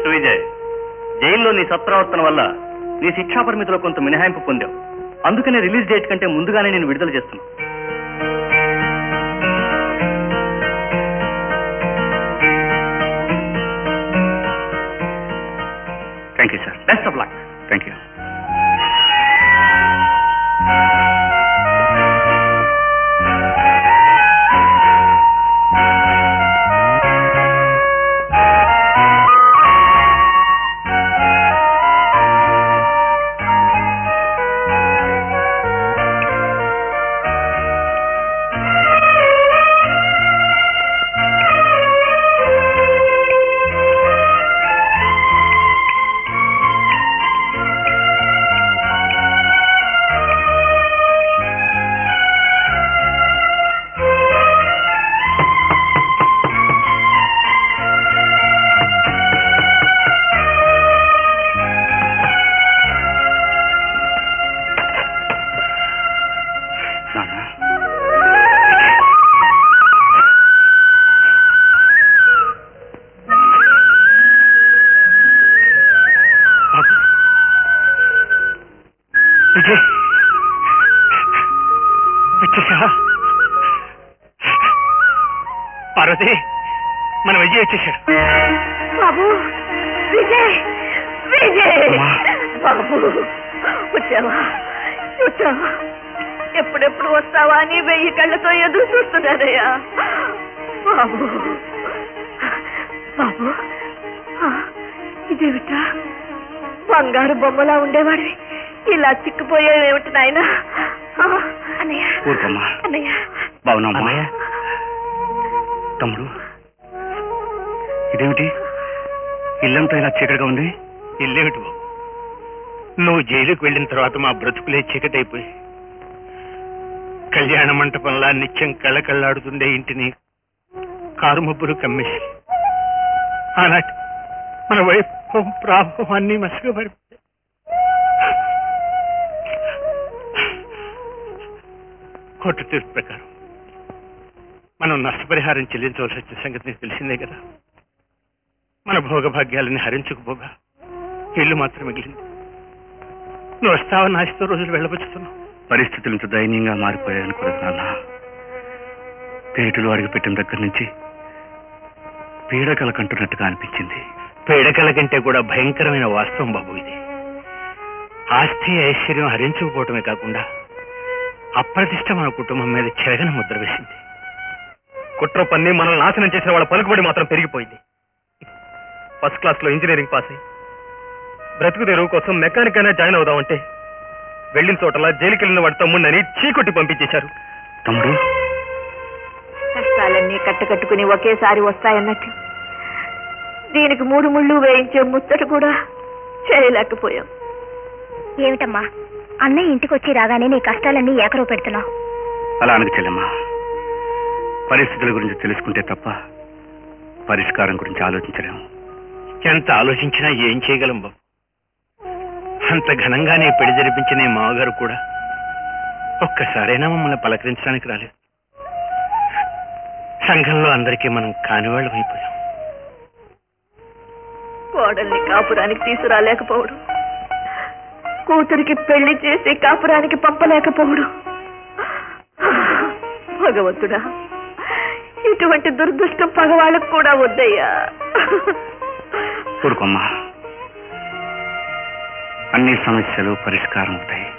Mister Vijay జైల్లో నీ సత్ప్రవర్తన వల్ల నీ శిక్షా పరిమితిలో కొంత మినహాయింపు పొందావు అందుకనే రిలీజ్ డేట్ కంటే ముందుగానే నేను విడుదల చేస్తున్నా thank you sir best of luck thank you Vijay వచ్చేసా పార్వతి మన విజయ్ వచ్చేసాడు బాబు విజయ్ విజయ్ అమ్మా. బాబు వచ్చావా వచ్చావా ఎప్పుడెప్పుడు వస్తావా అని వెయ్యి కళ్ళతో ఎదురు చూస్తున్నానయ్యా బాబు బాబు ఆ, ఇదేమిటా బంగారు బొమ్మలా ఉండేవాడివి ఇలా చిక్కిపోయేవేమిటి నాయన అన్నయ్య ఊరుకోమ్మా అన్నయ్య బాగున్నామ్మా అన్నయ్య. తమ్ముడు ఇదేమిటి ఇల్లంతా ఇలా చీకటిగా ఉంది ఇల్లేమిటి బాబు నువ్వు జైలుకి వెళ్ళిన తర్వాత మా బ్రతుకులే చీకటైపోయి కళ్యాణ మంటపంలా నిత్యం కళ్ళకళ్ళాడుతుండే ఇంటిని కారు మబ్బులు కమ్మేసి ఆనాటి మన వైభవం ప్రాభవం అన్ని మసక పడిపోయాయి కోర్టు తీర్పు ప్రకారం మనం నష్టపరిహారం చెల్లించవలసి వచ్చిన సంగతి నీకు తెలిసిందే కదా మన భోగభాగ్యాలని హరించుకుపోగా ఇల్లు మాత్రం మిగిలింది నువ్వు వస్తావని ఆశతో రోజులు వెళ్ళబుచ్చుతున్నావు పరిస్థితులు ఇంత దయనీయంగా మారిపోయాయి అనుకోలేదు నాన్న పేటలు అడుగుపెట్టిన దగ్గర నుంచి పీడకల కంటున్నట్టుగా అనిపించింది పీడకల కంటే కూడా భయంకరమైన వాస్తవం బాబు ఇది ఆస్తి ఐశ్వర్యం హరించుకుపోవటమే కాకుండా అప్రతిష్ట మన కుటుంబం మీద చెరగని ముద్ర వేసింది కుట్ర పన్ని మనల్ని నాశనం చేసిన వాళ్ళ పలుకుబడి మాత్రం పెరిగిపోయింది ఫస్ట్ క్లాస్ లో ఇంజనీరింగ్ పాస్ అయ్యి బ్రతుకు తెరువు కోసం మెకానిక్ అయినా జాయిన్ అవుదామంటే వెళ్ళిన చోటలా జైలుకి వెళ్ళిన వాడి తమ్ముడిని చీకొట్టి పంపించేశారు తమ్ముడు కష్టాలన్నీ కట్టకట్టుకుని ఒకేసారి వస్తాయన్నట్టు దీనికి మూడు ముళ్ళు వేయించే ముచ్చట కూడా చేయలేకపోయాం ఏమిటమ్మా అన్నయ్య ఇంటికి వచ్చి రాగానే నీ కష్టాలన్నీ ఏకరవు పెడుతున్నావు అలా అనకు చెల్లెమ్మా పరిస్థితుల గురించి తెలుసుకుంటే తప్ప పరిష్కారం గురించి ఆలోచించలేము ఎంత ఆలోచించినా ఏం చేయగలం బాబు అంత ఘనంగానే పెళ్లి జరిపించిన ఈ మావగారు కూడా ఒక్కసారైనా మమ్మల్ని పలకరించడానికి రాలేదు సంఘంలో అందరికీ మనం కానివాళ్ళం అయిపోయాం కోడల్ని కాపురానికి తీసుకురాలేకపోవడం కూతురికి పెళ్లి చేసి కాపురానికి పంపలేకపోవడం భగవంతుడా ఇటువంటి దురదృష్టం పగవాళ్ళకు కూడా వద్దయ్యా ఊరుకోమ్మా అన్ని సమస్యలు పరిష్కారం అవుతాయి